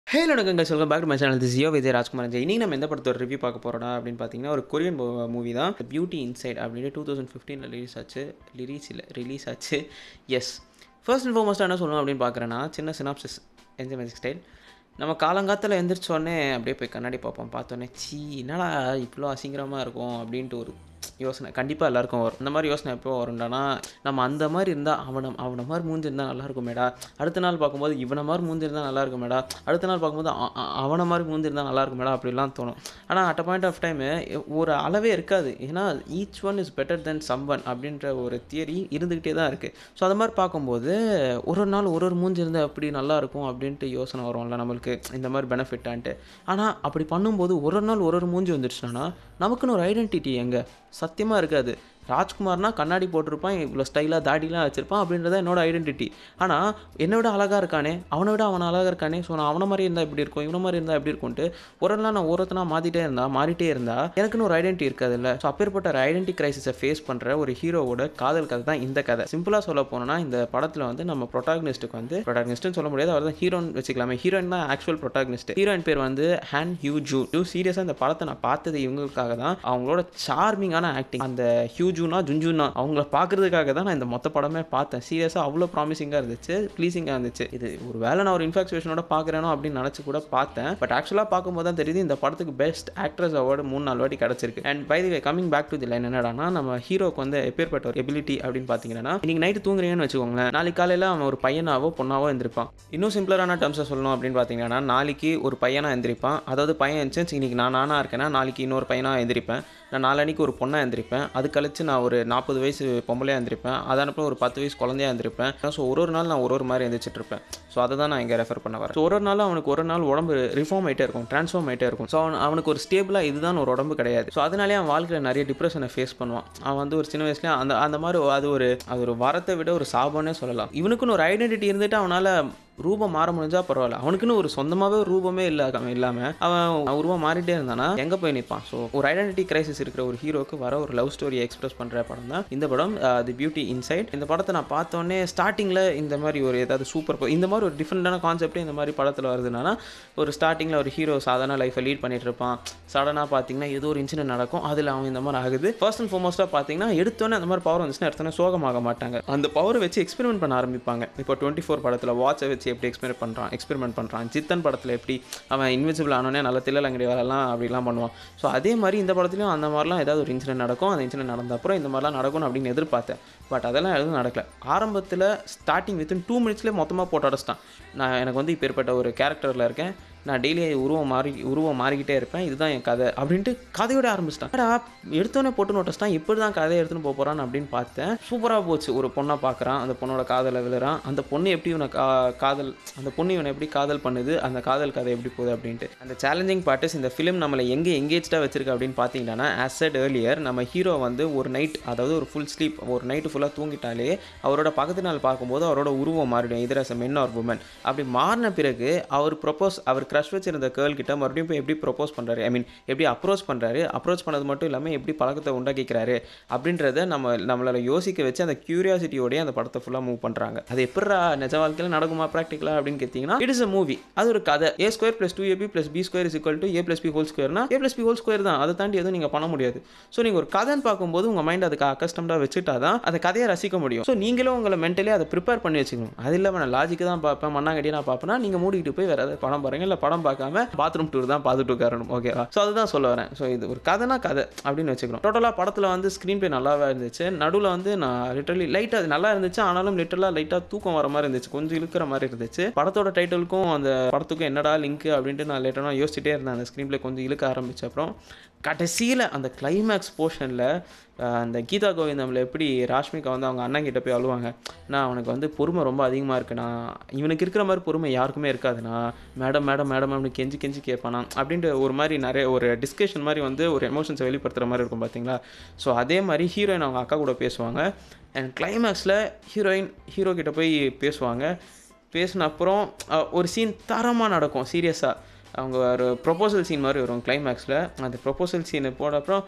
ஹே நடக்குங்க சொல்லுங்கள் back to my channel this யோ விஜய் ராஜ்குமார் ஜெய் இன்னைக்கு நம்ம எந்த படத்தோட ரிவ்யூ பார்க்க போகிறோம்னா அப்படின்னு பார்த்தீங்கன்னா ஒரு கொரியன் மூவி தான் பியூட்டி இன்சைட் அப்படின்னு டூ தௌசண்ட் ஃபிஃப்டீனில் ரிலீஸ் ஆச்சு ரிலீஸ் இல்லை ரிலீஸ் ஆச்சு எஸ் ஃபர்ஸ்ட் அண்ட் ஃபார்மோஸ்ட்டாக என்ன சொல்லணும் அப்படின்னு பார்க்குறேன்னா சின்ன சினாப்சிஸ் என்ஜி மேஜிக் ஸ்டைல் நம்ம காலங்காத்தில் எந்திரிச்சோடனே அப்படியே போய் கண்ணாடி பார்ப்போம் பார்த்தோன்னே சீ என்னடா இவ்வளோ அசிங்கரமாக இருக்கும் அப்படின்ட்டு ஒரு யோசனை கண்டிப்பாக எல்லாருக்கும் வரும் இந்த மாதிரி யோசனை எப்போ வரும்டானா நம்ம அந்த மாதிரி இருந்தால் அவனை அவனை மாதிரி மூஞ்சி இருந்தால் நல்லா இருக்குமேடா அடுத்த நாள் பார்க்கும்போது இவனை மாதிரி மூஞ்சி இருந்தால் நல்லா இருக்குமேடா அடுத்த நாள் பார்க்கும்போது அ- அ- அவனை மாதிரி மூஞ்சி இருந்தால் நல்லா இருக்குமேடா அப்படிலாம் தோணும் ஆனால் at a point of time ஒரு அளவே இருக்காது ஏன்னா each one is better then some one அப்படின்ற ஒரு தியரி இருந்துக்கிட்டே தான் இருக்குது ஸோ அது மாதிரி பார்க்கும்போது ஒரு ஒரு நாள் ஒரு ஒரு மூஞ்சி இருந்தால் எப்படி நல்லா இருக்கும் அப்படின்ட்டு யோசனை வரும்ல நம்மளுக்கு இந்த மாதிரி பெனிஃபிட்டான்ட்டு ஆனால் அப்படி பண்ணும்போது ஒரு ஒரு நாள் ஒரு ஒரு மூஞ்சி வந்துடுச்சுன்னா நமக்குன்னு ஒரு ஐடென்டிட்டி எங்கே சத்தியமாக இருக்காது ராஜ்குமார்னா கண்ணாடி போட்டிருப்பான் இவ்வளோ ஸ்டைலாக தாடிலாம் வச்சிருப்பான் அப்படின்றத என்னோட ஐடென்டிட்டி ஆனால் என்னை விட அழகாக இருக்கானே அவனை விட அவன் அழகாக இருக்கானே ஸோ நான் அவனை மாதிரி இருந்தால் எப்படி இருக்கும் இவனை மாதிரி இருந்தால் எப்படி இருக்கும்ட்டு ஒரு நாள் நான் ஒருத்தனா மாற்றிட்டே இருந்தா மாறிட்டே இருந்தா எனக்குன்னு ஒரு ஐடென்டிட்டி இருக்காது இல்லை ஸோ அப்பேற்பட்ட ஒரு ஐடென்டி கிரைசிஸை ஃபேஸ் பண்ணுற ஒரு ஹீரோவோட காதல் கதை தான் இந்த கதை சிம்பிளாக சொல்ல போனோம்னா இந்த படத்தில் வந்து நம்ம ப்ரொட்டாகனிஸ்ட்டுக்கு வந்து ப்ரொட்டாகனிஸ்ட்னு சொல்ல முடியாது அவர் தான் ஹீரோன் வச்சுக்கலாமே ஹீரோயின் தான் ஆக்சுவல் ப்ரொட்டாகனிஸ்ட் ஹீரோயின் பேர் வந்து ஹேன் ஹியூ ஜூ ஜூ சீரியஸாக இந்த படத்தை நான் பார்த்தது இவங்களுக்காக தான் அவங்களோட சார்மிங்கான ஆக்டிங் அந்த ஹியூஜூனா ஜுன்ஜூனா அவங்கள பார்க்கறதுக்காக தான் நான் இந்த மொத்த படமே பார்த்தேன் சீரியஸாக அவ்வளோ ப்ராமிசிங்காக இருந்துச்சு ப்ளீசிங்காக இருந்துச்சு இது ஒரு வேலை நான் ஒரு இன்ஃபாக்சுவேஷனோட பார்க்குறேனோ அப்படின்னு நினச்சி கூட பார்த்தேன் பட் ஆக்சுவலாக பார்க்கும்போது தான் தெரியுது இந்த படத்துக்கு பெஸ்ட் ஆக்ட்ரஸ் அவார்டு மூணு நாலு வாட்டி கிடச்சிருக்கு and by the way coming back to the line என்னடானா நம்ம ஹீரோக்கு வந்து எப்பேற்பட்ட ஒரு எபிலிட்டி அப்படின்னு பார்த்தீங்கன்னா இன்னைக்கு நைட்டு தூங்குறீங்கன்னு வச்சுக்கோங்களேன் நாளைக்கு காலையில் அவன் ஒரு பையனாவோ பொண்ணாவோ எந்திரிப்பான் இன்னும் சிம்பிளரான டர்ம்ஸை சொல்லணும் அப்படின்னு பார்த்தீங்கன்னா நாளைக்கு ஒரு பையனாக எந்திரிப்பான் அதாவது பையன் இருந்துச்சு இன்னைக்கு நான் நானாக இருக்கேன்னா நாளைக்கு இன்னொரு பையனாக எந்திரிப்பேன் நான் நாளன்னைக்கு ஒரு பொண்ணாக எந்திரிப்பேன் அது கழிச்சு நான் ஒரு நாற்பது வயசு பொம்பளையாக எந்திரிப்பேன் அதனப்புல ஒரு பத்து வயசு குழந்தையா எந்திரிப்பேன் ஸோ ஒரு ஒரு நாள் நான் ஒரு ஒரு மாதிரி எந்திரிச்சிட்டு இருப்பேன் ஸோ அதை தான் நான் இங்கே ரெஃபர் பண்ண வரேன் ஸோ ஒரு ஒரு நாள் அவனுக்கு ஒரு நாள் உடம்பு ரிஃபார்ம் ஆகிட்டே இருக்கும் ட்ரான்ஸ்ஃபார்ம் ஆகிட்டே இருக்கும் ஸோ அவன் அவனுக்கு ஒரு ஸ்டேபிளாக இதுதான் ஒரு உடம்பு கிடையாது ஸோ அதனாலே அவன் வாழ்க்கையில் நிறைய டிப்ரெஷனை ஃபேஸ் பண்ணுவான் அவன் வந்து ஒரு சின்ன வயசுல அந்த அந்த மாதிரி அது ஒரு அது ஒரு வரத்தை விட ஒரு சாபம்னே சொல்லலாம் இவனுக்குன்னு ஒரு ஐடென்டிட்டி இருந்துட்டு அவனால் ரூபம் மாற முடிஞ்சா பரவாயில்ல அவனுக்குன்னு ஒரு சொந்தமாகவே ஒரு ரூபமே இல்லை இல்லாமல் அவன் உருவம் மாறிட்டே இருந்தானா எங்கே போய் நிற்பான் ஸோ ஒரு ஐடென்டிட்டி கிரைசிஸ் இருக்கிற ஒரு ஹீரோக்கு வர ஒரு லவ் ஸ்டோரியை எக்ஸ்பிரஸ் பண்ணுற படம் தான் இந்த படம் தி பியூட்டி இன்சைட் இந்த படத்தை நான் பார்த்தோன்னே ஸ்டார்டிங்கில் இந்த மாதிரி ஒரு ஏதாவது சூப்பர் இந்த மாதிரி ஒரு டிஃப்ரெண்டான கான்செப்ட் இந்த மாதிரி படத்தில் வருதுன்னா ஒரு ஸ்டார்டிங்கில் ஒரு ஹீரோ சாதாரண லைஃப்பை லீட் பண்ணிட்டு இருப்பான் சடனாக பார்த்தீங்கன்னா ஏதோ ஒரு இன்சிடென்ட் நடக்கும் அதில் அவன் இந்த மாதிரி ஆகுது ஃபர்ஸ்ட் அண்ட் ஃபார்மோஸ்ட்டாக பார்த்தீங்கன்னா எடுத்தோன்னே அந்த மாதிரி பவர் வந்துச்சுன்னா எடுத்தோன்னே சோகமாக மாட்டாங்க அந்த பவரை வச்சு எக்ஸ்பெரிமெண்ட் பண்ண ஆரம்பிப்பாங்க இப்போ டுவெண்ட்டி ஃபோர் படத்தில் வாட்சை வச்சு எப்படி எக்ஸ்பெரிமெண்ட் பண்ணுறான் எக்ஸ்பெரிமெண்ட் பண்ணுறான் ஜித்தன் படத்தில் எப்படி அவன் இன்விசிபிள் ஆனோடனே நல்ல தில்லலங்கடி வேலைலாம் அப்படிலாம் பண்ணுவான் ஸோ அதே மாதிரி இந்த படத்துலையும் அந்த மாதிரிலாம் ஏதாவது ஒரு இன்சிடென்ட் நடக்கும் அந்த இன்சிடென்ட் நடந்த அப்புறம் இந்த மாதிரிலாம் நடக்கும்னு அப்படின்னு எதிர்பார்த்தேன் பட் அதெல்லாம் எதுவும் நடக்கல ஆரம்பத்தில் ஸ்டார்டிங் வித்தின் டூ மினிட்ஸ்லேயே மொத்தமாக போட்டு அடைச்சிட்டான் நான் எனக்கு வந்து இப்போ ஏற்பட்ட ஒரு கேரக்டரில் இருக்கேன் நான் டெய்லி உருவம் மாறி உருவம் மாறிக்கிட்டே இருப்பேன் இதுதான் என் கதை அப்படின்ட்டு கதையோட ஆரம்பிச்சிட்டான் அடா எடுத்தோன்னே போட்டு நோட்டஸ்தான் எப்படி தான் கதையை எடுத்துன்னு போக போகிறான் அப்படின்னு பார்த்தேன் சூப்பராக போச்சு ஒரு பொண்ணை பார்க்குறான் அந்த பொண்ணோட காதலை விழுறான் அந்த பொண்ணு எப்படி இவனை கா காதல் அந்த பொண்ணு இவனை எப்படி காதல் பண்ணுது அந்த காதல் கதை எப்படி போகுது அப்படின்ட்டு அந்த சேலஞ்சிங் பார்ட்டிஸ் இந்த ஃபிலிம் நம்மளை எங்கே எங்கேஜ்டாக வச்சிருக்கு அப்படின்னு பார்த்தீங்கன்னா ஆஸ் செட் ஏர்லியர் நம்ம ஹீரோ வந்து ஒரு நைட் அதாவது ஒரு ஃபுல் ஸ்லீப் ஒரு நைட்டு ஃபுல்லாக தூங்கிட்டாலே அவரோட பக்கத்து நாள் பார்க்கும்போது அவரோட உருவம் மாறிடும் எதிர் அஸ் மென் ஆர் உமன் அப்படி மாறின பிறகு அவர் ப்ரொப்போஸ் அவர் க்ரஷ் வச்சிருந்த கேர்ள் கிட்ட மறுபடியும் போய் எப்படி ப்ரொப்போஸ் பண்ணுறாரு ஐ மீன் எப்படி அப்ரோச் பண்ணுறாரு அப்ரோச் பண்ணது மட்டும் இல்லாமல் எப்படி பழக்கத்தை உண்டாக்கிக்கிறாரு அப்படின்றத நம்ம நம்மளால் யோசிக்க வச்சு அந்த க்யூரியாசிட்டியோடய அந்த படத்தை ஃபுல்லாக மூவ் பண்ணுறாங்க அது எப்படா நிஜ வாழ்க்கையில் நடக்குமா ப்ராக்டிக்கலாக அப்படின்னு கேட்டிங்கன்னா இட் இஸ் அ மூவி அது ஒரு கதை a square plus two a b plus b square is equal to a plus b whole ஸ்கொயர்னா a plus b whole square தான் அதை தாண்டி எதுவும் நீங்கள் பண்ண முடியாது ஸோ நீங்கள் ஒரு கதைன்னு பார்க்கும்போது உங்கள் மைண்ட் அதுக்கு அக்கஸ்டம்டாக வச்சுட்டா தான் அந்த கதையை ரசிக்க முடியும் ஸோ நீங்களும் உங்களை மென்டலி அதை ப்ரிப்பேர் பண்ணி வச்சுக்கணும் அது இல்லாமல் நான் லாஜிக்கு தான் பார்ப்பேன் மண்ணாங்கட்டி நான் பார்ப்பேன்னா நீங்கள் மூடிக்கிட்டு போய் வேறு ஏதாவது படம் பாருங்க இல்லை படம் பார்க்காம பாத்ரூம் டூர் தான் பார்த்துட்டு உட்காரணும் ஓகேவா ஸோ அதுதான் சொல்ல வரேன் ஸோ இது ஒரு கதைனா கதை அப்படின்னு வச்சுக்கணும் டோட்டலாக படத்தில் வந்து ஸ்க்ரீன் ப்ளே நல்லாவே இருந்துச்சு நடுவில் வந்து நான் லிட்டரலி லைட்டாக அது நல்லா இருந்துச்சு ஆனாலும் லிட்டரலாக லைட்டாக தூக்கம் வர மாதிரி இருந்துச்சு கொஞ்சம் இழுக்கிற மாதிரி இருந்துச்சு படத்தோட டைட்டிலுக்கும் அந்த படத்துக்கும் என்னடா லிங்க் அப்படின்ட்டு நான் லேட்டராக யோசிச்சுட்டே இருந்தேன் அந்த ஸ்க்ரீன் ப்ளே கொஞ்சம் இழுக்க ஆரம்பிச்ச அப்புறம் கடைசியில் அந்த கிளைமேக்ஸ் போர்ஷனில் அந்த கீதா கோவிந்தமில் எப்படி ராஷ்மிகா வந்து அவங்க அண்ணன் கிட்ட போய் அழுவாங்க நான் அவனுக்கு வந்து பொறுமை ரொம்ப அதிகமாக இருக்குண்ணா இவனுக்கு இருக்கிற மாதிரி பொறுமை யாருக்குமே இருக்காதுண்ணா மேடம் மேடம் மேடம் அப்படின்னு கெஞ்சி கெஞ்சி கேட்பானா அப்படின்ட்டு ஒரு மாதிரி நிறைய ஒரு டிஸ்கஷன் மாதிரி வந்து ஒரு எமோஷன்ஸை வெளிப்படுத்துகிற மாதிரி இருக்கும் பார்த்தீங்களா ஸோ அதே மாதிரி ஹீரோயின் அவங்க அக்கா கூட பேசுவாங்க அண்ட் கிளைமேக்ஸில் ஹீரோயின் ஹீரோ கிட்ட போய் பேசுவாங்க பேசின அப்புறம் அஹ், ஒரு சீன் தரமாக நடக்கும் சீரியஸாக அவங்க ஒரு ப்ரொபோசல் சீன் மாதிரி வரும் கிளைமேக்ஸில் அந்த ப்ரொபோசல் சீனை போட அப்புறம்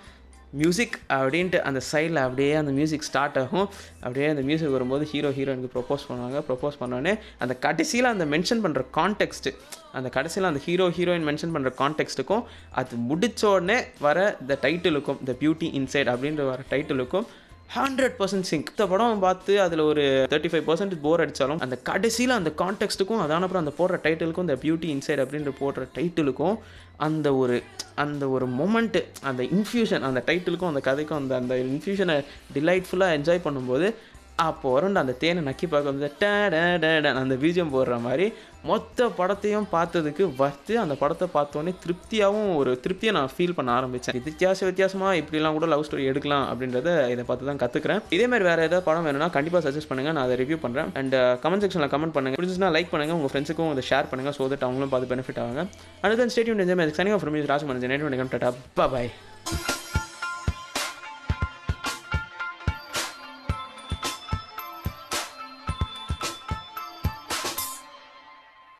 மியூசிக் அப்படின்ட்டு அந்த சைடில் அப்படியே அந்த மியூசிக் ஸ்டார்ட் ஆகும் அப்படியே அந்த மியூசிக் வரும்போது ஹீரோ ஹீரோயினுக்கு ப்ரொப்போஸ் பண்ணுவாங்க ப்ரொப்போஸ் பண்ணோடனே அந்த கடைசியில் அந்த மென்ஷன் பண்ணுற கான்டெக்ஸ்ட்டு அந்த கடைசியில் அந்த ஹீரோ ஹீரோயின் மென்ஷன் பண்ணுற கான்டெக்ஸ்ட்டுக்கும் அது முடிச்ச உடனே வர இந்த டைட்டிலுக்கும் த பியூட்டி இன்சைட் அப்படின்ற வர டைட்டிலுக்கும் ஹண்ட்ரட் பர்சன்ட் சிங்க் இந்த படம் பார்த்து அதில் ஒரு தேர்ட்டி ஃபைவ் பர்சன்ட் போர் அடித்தாலும் அந்த கடைசியில் அந்த கான்டெக்ஸ்ட்டுக்கும் அதான அப்புறம் அந்த போடுற டைட்டிலுக்கும் இந்த பியூட்டி இன்சைட் அப்படின்ற போடுற டைட்டிலுக்கும் அந்த ஒரு அந்த ஒரு மொமெண்ட்டு அந்த இன்ஃப்யூஷன் அந்த டைட்டிலுக்கும் அந்த கதைக்கும் அந்த அந்த இன்ஃப்யூஷனை டிலைட்ஃபுல்லாக என்ஜாய் பண்ணும்போது அப்போ வரும் அந்த தேனை நக்கி பார்க்கும்போது டே டே டே டே அந்த பீஜம் போடுற மாதிரி மொத்த படத்தையும் பார்த்ததுக்கு வர்த்து அந்த படத்தை பார்த்தோன்னே திருப்தியாகவும் ஒரு திருப்தியை நான் ஃபீல் பண்ண ஆரம்பித்தேன் வித்தியாச வித்தியாசமாக இப்படிலாம் கூட லவ் ஸ்டோரி எடுக்கலாம் அப்படின்றத இதை பார்த்து தான் கற்றுக்கிறேன் இதே மாதிரி வேறு ஏதாவது படம் வேணும்னா கண்டிப்பாக சஜஸ்ட் பண்ணுங்கள் நான் அதை ரிவ்யூ பண்ணுறேன் அண்ட் கமெண்ட் செக்ஷனில் கமெண்ட் பண்ணுங்கள் பிடிச்சிருந்தா லைக் பண்ணுங்கள் உங்கள் ஃப்ரெண்ட்ஸுக்கும் அதை ஷேர் பண்ணுங்கள் ஸோ தட் அவங்களும் பார்த்து பெனிஃபிட் ஆகுங்க அடுத்த ஸ்டேட்யூன் என்ஜாய் சனிங் ஃப்ரம் ராஜ்மன் ஜெனேட் டாட்டா பாய்